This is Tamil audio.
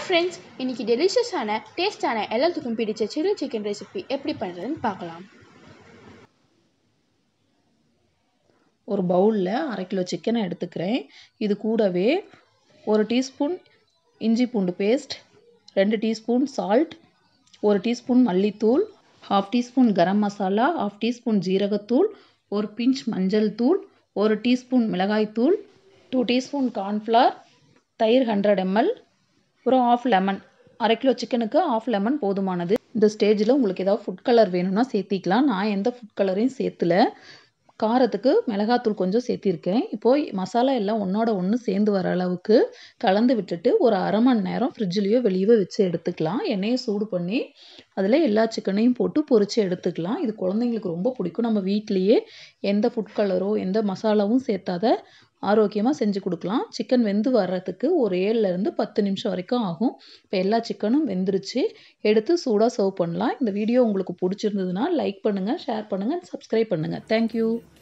ஃப்ரெண்ட்ஸ் இன்னைக்கு டெலிஷியஸான டேஸ்டான எல்லாத்துக்கும் பிடிச்ச சில்லி சிக்கன் ரெசிபி எப்படி பண்ணுறதுன்னு பார்க்கலாம் ஒரு பவுலில் அரை கிலோ சிக்கனை எடுத்துக்கிறேன் இது கூடவே ஒரு டீஸ்பூன் இஞ்சி பூண்டு பேஸ்ட் ரெண்டு டீஸ்பூன் சால்ட் ஒரு டீஸ்பூன் மல்லித்தூள் half teaspoon garam masala half teaspoon ஜீரகத்தூள் ஒரு பிஞ்ச் மஞ்சள் தூள் ஒரு டீஸ்பூன் மிளகாய்த்தூள் டூ டீஸ்பூன் கார்ன்ஃப்ளவர் தயிர் ஹண்ட்ரட் எம்எல் அப்புறம் ஆஃப் லெமன் அரை கிலோ சிக்கனுக்கு ஆஃப் லெமன் போதுமானது இந்த ஸ்டேஜில் உங்களுக்கு ஏதாவது ஃபுட் கலர் வேணும்னா சேர்த்திக்கலாம் நான் எந்த ஃபுட் கலரையும் சேர்த்துல காரத்துக்கு மிளகாத்தூள் கொஞ்சம் சேர்த்திருக்கேன் இப்போது மசாலா எல்லாம் ஒன்றோட ஒன்று சேர்ந்து வர அளவுக்கு கலந்து விட்டுட்டு ஒரு அரை மணி நேரம் ஃப்ரிட்ஜ்லேயோ வெளியவே வச்சு எடுத்துக்கலாம் எண்ணெயை சூடு பண்ணி அதில் எல்லா சிக்கனையும் போட்டு பொரித்து எடுத்துக்கலாம் இது குழந்தைங்களுக்கு ரொம்ப பிடிக்கும் நம்ம வீட்லேயே எந்த ஃபுட் கலரோ எந்த மசாலாவும் சேர்த்தாத ஆரோக்கியமாக செஞ்சு கொடுக்கலாம் சிக்கன் வெந்து வர்றதுக்கு ஒரு ஏழுலேருந்து பத்து நிமிஷம் வரைக்கும் ஆகும் இப்போ எல்லா சிக்கனும் வெந்துருச்சு எடுத்து சூடாக சர்வ் பண்ணலாம் இந்த வீடியோ உங்களுக்கு பிடிச்சிருந்ததுன்னா லைக் பண்ணுங்கள் ஷேர் பண்ணுங்கள் சப்ஸ்கிரைப் பண்ணுங்கள் தேங்க்யூ